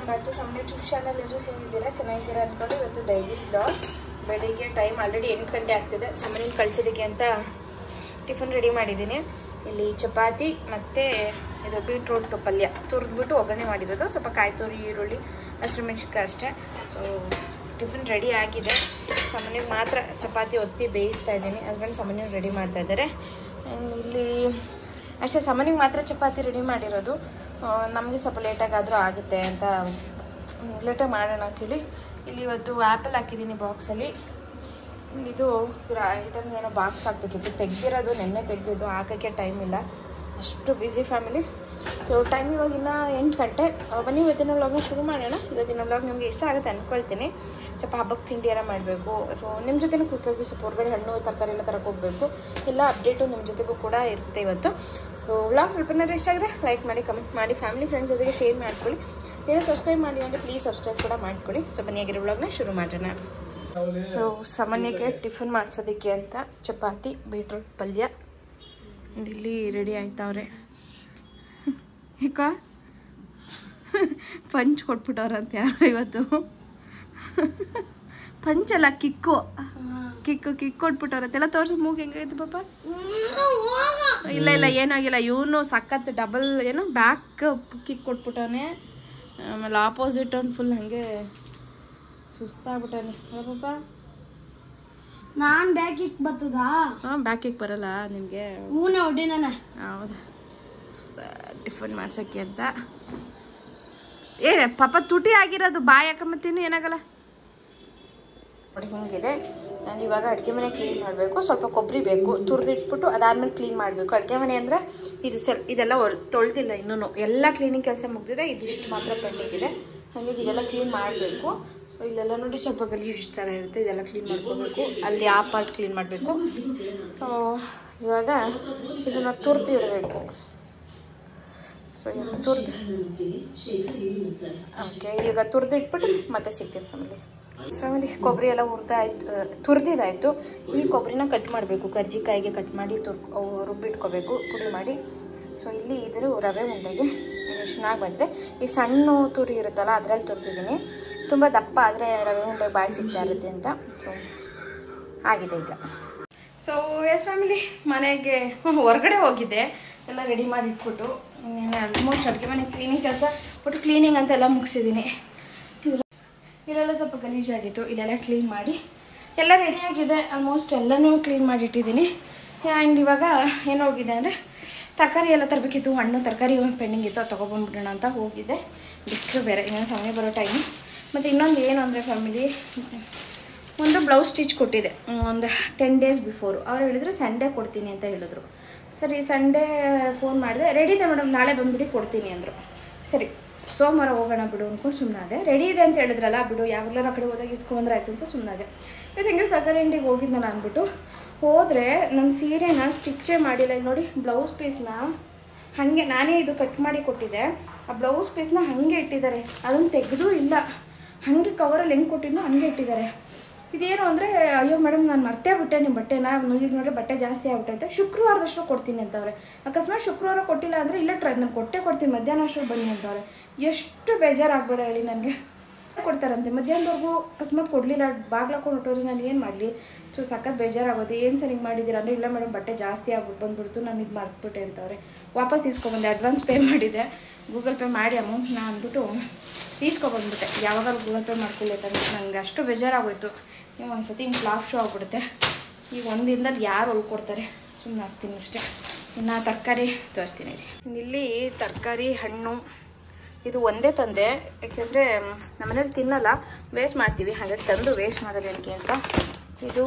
welcome back to some YouTube channel ಎಲ್ಲರೂ ಹೇಗಿದ್ದೀರಾ ಚೆನ್ನಾಗಿದ್ದೀರಾ ಅಂದ್ಕೊಂಡು ಇವತ್ತು ಡೈಲಿ ಬ್ಲಾಗ್ ಬೆಳಿಗ್ಗೆ ಟೈಮ್ ಆಲ್ರೆಡಿ ಎಂಟು ಗಂಟೆ ಆಗ್ತಿದೆ ಸಮನಿನ ಕಳ್ಸೋದಕ್ಕೆ ಅಂತ ಟಿಫನ್ ರೆಡಿ ಮಾಡಿದ್ದೀನಿ ಇಲ್ಲಿ ಚಪಾತಿ ಮತ್ತು ಇದು ಬೀಟ್ರೂಟ್ ಪಲ್ಯ ತುರಿದ್ಬಿಟ್ಟು ಒಗ್ಗರಣೆ ಮಾಡಿರೋದು ಸ್ವಲ್ಪ ಕಾಯಿ ತುರಿ ಈರುಳ್ಳಿ ಹಸಿರು ಮೆಣಸಿನ್ಕಾಯಿ ಅಷ್ಟೇ ಸೊ ಟಿಫಿನ್ ರೆಡಿ ಆಗಿದೆ ಸಾಮಾನ್ಯವಾಗಿ ಮಾತ್ರ ಚಪಾತಿ ಒತ್ತಿ ಬೇಯಿಸ್ತಾ ಇದ್ದೀನಿ ಹಸ್ಬೆಂಡ್ ಸಾಮಾನ್ಯವಾಗಿ ರೆಡಿ ಮಾಡ್ತಾ ಇದ್ದಾರೆ ಆ್ಯಂಡ್ ಇಲ್ಲಿ ಅಷ್ಟೇ ಸಾಮಾನ್ಯವಾಗಿ ಮಾತ್ರ ಚಪಾತಿ ರೆಡಿ ಮಾಡಿರೋದು ನಮಗೆ ಸ್ವಲ್ಪ ಲೇಟಾಗಾದರೂ ಆಗುತ್ತೆ ಅಂತ ಲೇಟಾಗಿ ಮಾಡೋಣ ಅಂಥೇಳಿ ಇಲ್ಲಿ ಇವತ್ತು ಆ್ಯಪಲ್ ಹಾಕಿದ್ದೀನಿ ಬಾಕ್ಸಲ್ಲಿ ಇದು ಐಟಮ್ ಏನೋ ಬಾಕ್ಸ್ ಹಾಕಬೇಕಿತ್ತು ತೆಗ್ದಿರೋದು ನೆನ್ನೆ ತೆಗ್ದಿದ್ದು ಹಾಕೋಕ್ಕೆ ಟೈಮ್ ಇಲ್ಲ ಅಷ್ಟು ಬ್ಯುಸಿ ಫ್ಯಾಮಿಲಿ ಸೊ ಟೈಮ್ ಇವಾಗ ಇನ್ನೂ ಎಂಟು ಗಂಟೆ ಆ, ಬನ್ನಿ ಇವತ್ತಿನ ವ್ಲಾಗ್ನ ಶುರು ಮಾಡೋಣ ಇವತ್ತಿನ ವ್ಲಾಗ್ ನಿಮಗೆ ಇಷ್ಟ ಆಗುತ್ತೆ ಅಂದ್ಕೊಳ್ತೀನಿ ಸ್ವಲ್ಪ ಹಬ್ಬಕ್ಕೆ ತಿಂಡಿ ಎಲ್ಲ ಮಾಡಬೇಕು ಸೊ ನಿಮ್ಮ ಜೊತೆನೂ ಕೂತ್ಕೋಗಿ ಸ್ವಲ್ಪ ಹೊರಗಡೆ ಹಣ್ಣು ತರಕಾರಿ ಎಲ್ಲ ತರಕ್ಕೆ ಹೋಗಬೇಕು ಎಲ್ಲ ಅಪ್ಡೇಟು ನಿಮ್ಮ ಜೊತೆಗೂ ಕೂಡ ಇರುತ್ತೆ ಇವತ್ತು ಸೊ ವ್ಲಾಗ್ ಸ್ವಲ್ಪ ಏನಾದ್ರು ಇಷ್ಟ ಆಗಿದ್ರೆ ಲೈಕ್ ಮಾಡಿ ಕಮೆಂಟ್ ಮಾಡಿ ಫ್ಯಾಮಿಲಿ ಫ್ರೆಂಡ್ಸ್ ಜೊತೆಗೆ ಶೇರ್ ಮಾಡ್ಕೊಳ್ಳಿ ಏನೋ ಸಬ್ಸ್ಕ್ರೈಬ್ ಮಾಡಿ ಅಂದರೆ ಪ್ಲೀಸ್ ಸಬ್ಸ್ಕ್ರೈಬ್ ಕೂಡ ಮಾಡ್ಕೊಳ್ಳಿ ಸೊ ಬನ್ನಿ ಆಗಿರೋ ವ್ಲಾಗ್ನ ಶುರು ಮಾಡೋಣ ಸೊ ಸಾಮಾನ್ಯಕ್ಕೆ ಟಿಫನ್ ಮಾಡಿಸೋದಕ್ಕೆ ಅಂತ ಚಪಾತಿ ಬೀಟ್ರೂಟ್ ಪಲ್ಯ And ಇಲ್ಲಿ ರೆಡಿ ಆಯ್ತವ್ರೆ ಯಾಕ ಪಂಚ್ ಕೊಟ್ಬಿಟ್ಟವ್ರಂತ ಯಾರು ಇವತ್ತು ಪಂಚಲ್ಲ ಕಿಕ್ಕು ಕಿಕ್ಕು ಕಿಕ್ ಕೊಟ್ಬಿಟ್ಟವ್ರಂತೆ ಎಲ್ಲ ತೋರ್ಸು ಮೂಗ್ ಹೆಂಗಾಯ್ತು ಪಾಪ ಇಲ್ಲ ಇಲ್ಲ ಏನಾಗಿಲ್ಲ ಇವನು ಸಖತ್ ಡಬಲ್ ಏನು ಬ್ಯಾಕ್ ಕಿಕ್ ಕೊಟ್ಬಿಟ್ಟವನೆ ಆಮೇಲೆ ಆಪೋಸಿಟ್ ಅವ್ನು ಫುಲ್ ಹಂಗೆ ಸುಸ್ತಾಗ್ಬಿಟ್ಟಾನೆ ಅಲ್ಲ ಪಾಪ ನಾನ್ ಬ್ಯಾಗಿಗ್ ಬರ್ತದಾ ಹಾಂ ಬ್ಯಾಕ್ ಕಿಕ್ ಬರಲ್ಲ ನಿಮಗೆ ಹೂನ ಹೊಡಿ ನಾನ ಹೌದಾ ಟಿಫನ್ ಮಾಡ್ಸೋಕ್ಕೆ ಅಂತ ಏ ಪಾಪ ತುಟಿ ಆಗಿರೋದು ಬಾಯ್ ಹಾಕೊಂಬತ್ತೀನಿ ಏನಾಗಲ್ಲ ನೋಡಿ ಹಿಂಗಿದೆ ನಾನು ಇವಾಗ ಅಡುಗೆ ಮನೆ ಕ್ಲೀನ್ ಮಾಡಬೇಕು ಸ್ವಲ್ಪ ಕೊಬ್ಬರಿ ಬೇಕು ತುರಿದಿಟ್ಬಿಟ್ಟು ಅದಾದ್ಮೇಲೆ ಕ್ಲೀನ್ ಮಾಡಬೇಕು ಅಡುಗೆ ಮನೆ ಅಂದರೆ ಇದು ಸೆಲ್ ಇದೆಲ್ಲ ಒರ್ ತೊಳೆದಿಲ್ಲ ಇನ್ನೂ ಎಲ್ಲ ಕ್ಲೀನಿಂಗ್ ಕೆಲಸ ಮುಗ್ದಿದೆ ಇದಿಷ್ಟು ಮಾತ್ರ ಪೆಂಡಿಂಗ್ ಇದೆ ಹಾಗಾಗಿ ಇದೆಲ್ಲ ಕ್ಲೀನ್ ಮಾಡಬೇಕು ಸೊ ಇಲ್ಲೆಲ್ಲ ನೋಡಿ ಸ್ವಲ್ಪ ಗಲೀಜು ಥರ ಇರುತ್ತೆ ಇದೆಲ್ಲ ಕ್ಲೀನ್ ಮಾಡ್ಕೋಬೇಕು ಅಲ್ಲಿ ಆ ಪಾರ್ಟ್ ಕ್ಲೀನ್ ಮಾಡಬೇಕು ಸೊ ಇವಾಗ ಇದನ್ನು ತುರ್ದು ಇಡಬೇಕು ಸೊ ಇದನ್ನು ತುರ್ದು ಓಕೆ ಈಗ ತುರ್ದಿಟ್ಬಿಟ್ಟು ಮತ್ತೆ ಸಿಗ್ತೀನಿ ಫ್ಯಾಮಿಲಿ ಫ್ಯಾಮಿಲಿ ಕೊಬ್ಬರಿ ಎಲ್ಲ ಹುರಿದಾಯ್ತು ತುರಿದಿದ್ದಾಯ್ತು ಈ ಕೊಬ್ಬರಿನ ಕಟ್ ಮಾಡಬೇಕು ಕರ್ಜಿಕಾಯಿಗೆ ಕಟ್ ಮಾಡಿ ತುರ್ ರುಬ್ಬಿಟ್ಕೋಬೇಕು ಪುಡಿ ಮಾಡಿ ಸೊ ಇಲ್ಲಿ ಇದ್ರ ರವೆ ಉಂಡೆಗೆ ಇದು ಚೆನ್ನಾಗಿ ಬಂದಿದೆ ಈ ಸಣ್ಣ ತುರಿ ಇರುತ್ತಲ್ಲ ಅದರಲ್ಲಿ ತುರ್ತಿದ್ದೀನಿ ತುಂಬ ದಪ್ಪ ಆದರೆ ರವೆ ಉಂಡೆ ಬಾಯಿ ಸಿಗ್ತಾ ಇರುತ್ತೆ ಅಂತ ಸೊ ಆಗಿದೆ ಈಗ ಸೊ ಎಸ್ ಫ್ಯಾಮಿಲಿ ಮನೆಗೆ ಹೊರಗಡೆ ಹೋಗಿದ್ದೆ ಎಲ್ಲ ರೆಡಿ ಮಾಡಿ ಇಟ್ಬಿಟ್ಟು ಇನ್ನೇನು ಆಲ್ಮೋಸ್ಟ್ ಅಡುಗೆ ಮನೆ ಕ್ಲೀನಿಂಗ್ ಕೆಲಸ ಒಟ್ಟು ಕ್ಲೀನಿಂಗ್ ಅಂತ ಎಲ್ಲ ಮುಗಿಸಿದ್ದೀನಿ ಇಲ್ಲೆಲ್ಲ ಸ್ವಲ್ಪ ಗಲೀಜಾಗಿತ್ತು ಇಲ್ಲೆಲ್ಲ ಕ್ಲೀನ್ ಮಾಡಿ ಎಲ್ಲ ರೆಡಿಯಾಗಿದೆ ಆಲ್ಮೋಸ್ಟ್ ಎಲ್ಲನೂ ಕ್ಲೀನ್ ಮಾಡಿ ಇಟ್ಟಿದ್ದೀನಿ ಆ್ಯಂಡ್ ಇವಾಗ ಏನಾಗಿದೆ ಅಂದರೆ ತರಕಾರಿ ಎಲ್ಲ ತರಬೇಕಿತ್ತು ಹಣ್ಣು ತರಕಾರಿ ಪೆಂಡಿಂಗ್ ಇತ್ತು ಅದು ತೊಗೊಬಂದ್ಬಿಡೋಣ ಅಂತ ಹೋಗಿದ್ದೆ ಬಿಸಿಲು ಬೇರೆ ಇನ್ನೊಂದು ಸಮಯ ಬರೋ ಟೈಮು ಮತ್ತು ಇನ್ನೊಂದು ಏನು ಅಂದರೆ ಫ್ಯಾಮಿಲಿ ಒಂದು ಬ್ಲೌಸ್ ಸ್ಟಿಚ್ ಕೊಟ್ಟಿದೆ ಒಂದು ಟೆನ್ ಡೇಸ್ ಬಿಫೋರು ಅವ್ರು ಹೇಳಿದ್ರು ಸಂಡೇ ಕೊಡ್ತೀನಿ ಅಂತ ಹೇಳಿದ್ರು ಸರಿ ಸಂಡೇ ಫೋನ್ ಮಾಡಿದೆ ರೆಡಿ ಇದೆ ಮೇಡಮ್ ನಾಳೆ ಬಂದ್ಬಿಟ್ಟು ಕೊಡ್ತೀನಿ ಅಂದರು ಸರಿ ಸೋಮವಾರ ಹೋಗೋಣ ಬಿಡು ಅಂದ್ಕೊಂಡು ಸುಮ್ಮನಾದೆ ರೆಡಿ ಇದೆ ಅಂತ ಹೇಳಿದ್ರಲ್ಲ ಬಿಡು ಯಾವಾಗಲೂ ಆ ಕಡೆ ಹೋದಾಗ ಇಸ್ಕೊಂಡ್ರೆ ಆಯ್ತು ಅಂತ ಸುಮ್ಮನಾದೆ ಇವತ್ತು ಹೆಂಗೆ ತರಕಾರಿ ಅಂಗಡಿಗೆ ಹೋಗಿದ್ದು ನಾನು ಅಂದ್ಬಿಟ್ಟು ಹೋದರೆ ನನ್ನ ಸೀರೆನ ಸ್ಟಿಚ್ಚೇ ಮಾಡಿಲ್ಲ ಇಲ್ಲಿ ನೋಡಿ ಬ್ಲೌಸ್ ಪೀಸ್ನ ಹಾಗೆ ನಾನೇ ಇದು ಕಟ್ ಮಾಡಿ ಕೊಟ್ಟಿದ್ದೆ ಆ ಬ್ಲೌಸ್ ಪೀಸ್ನ ಹಾಗೆ ಇಟ್ಟಿದ್ದಾರೆ ಅದನ್ನು ತೆಗೆದೂ ಇಲ್ಲ ಹಾಗೆ ಕವರಲ್ಲಿ ಹೆಂಗೆ ಕೊಟ್ಟಿದ್ನೋ ಹಂಗೆ ಇಟ್ಟಿದ್ದಾರೆ ಇದೇನು ಅಂದರೆ ಅಯ್ಯೋ ಮೇಡಮ್ ನಾನು ಮರ್ತೇ ಬಿಟ್ಟೆ ನಿಮ್ಮ ಬಟ್ಟೆನ ಈಗ ನೋಡ್ರೆ ಬಟ್ಟೆ ಜಾಸ್ತಿ ಆಗ್ಬಿಟ್ಟೈತೆ ಶುಕ್ರವಾರದಷ್ಟು ಕೊಡ್ತೀನಿ ಅಂತವ್ರೆ ಅಕಸ್ಮಾತ್ ಶುಕ್ರವಾರ ಕೊಟ್ಟಿಲ್ಲ ಅಂದರೆ ಇಲ್ಲ ಟ್ರೈ ನಾನು ಕೊಟ್ಟೆ ಕೊಡ್ತೀನಿ ಮಧ್ಯಾಹ್ನ ಅಷ್ಟು ಬನ್ನಿ ಅಂತವ್ರೆ ಎಷ್ಟು ಬೇಜಾರಾಗಬೇಡ ಹೇಳಿ ನನಗೆ ಕೊಡ್ತಾರಂತೆ ಮಧ್ಯಾಹ್ನದವರೆಗೂ ಅಕಸ್ಮಾತ್ ಕೊಡಲಿಲ್ಲ ಬಾಗ್ಲಾಕೊಂಡು ಹೊಟ್ಟೋದ್ರೆ ನಾನು ಏನು ಮಾಡಲಿ ಸೊ ಸಖತ್ ಬೇಜಾರಾಗೋದು ಏನು ಸರಿ ಹಿಂಗೆ ಮಾಡಿದ್ದೀರಾ ಅಂದರೆ ಇಲ್ಲ ಮೇಡಮ್ ಬಟ್ಟೆ ಜಾಸ್ತಿ ಆಗ್ಬಿಟ್ಟು ಬಂದ್ಬಿಡ್ತು ನಾನು ಇದು ಮರ್ತ್ಬಿಟ್ಟೆ ಅಂತವ್ರೆ ವಾಪಸ್ ಇಸ್ಕೊಬಂದೆ ಅಡ್ವಾನ್ಸ್ ಪೇ ಮಾಡಿದೆ ಗೂಗಲ್ ಪೇ ಮಾಡಿ ಅಮೌಂಟ್ನ ಅಂದ್ಬಿಟ್ಟು ಈಸ್ಕೊಬಂದ್ಬಿಟ್ಟೆ ಯಾವಾಗ ಗೂಗಲ್ ಪೇ ಮಾಡ್ಕೊಳ್ಳಿ ಅಂತ ನನಗೆ ಅಷ್ಟು ಬೇಜಾರಾಗೋಯ್ತು ನೀವು ಒಂದು ಸತಿ ಹಿಂಗೆ ಫ್ಲಾಪ್ ಶೋ ಆಗ್ಬಿಡುತ್ತೆ ಈಗ ಒಂದಿಂದದ್ದು ಯಾರು ಹೊಲ್ಕೊಡ್ತಾರೆ ಸುಮ್ಮನೆ ಆಗ್ತೀನಿ ಅಷ್ಟೇ ಇನ್ನು ತರಕಾರಿ ತೋರಿಸ್ತೀನಿ ರೀ ಇಲ್ಲಿ ತರಕಾರಿ ಹಣ್ಣು ಇದು ಒಂದೇ ತಂದೆ ಯಾಕೆಂದರೆ ನಮ್ಮನೇಲಿ ತಿನ್ನಲ್ಲ ವೇಸ್ಟ್ ಮಾಡ್ತೀವಿ ಹಾಗಾಗಿ ತಂದು ವೇಸ್ಟ್ ಮಾಡೋದು ಏನಕ್ಕೆ ಅಂತ ಇದು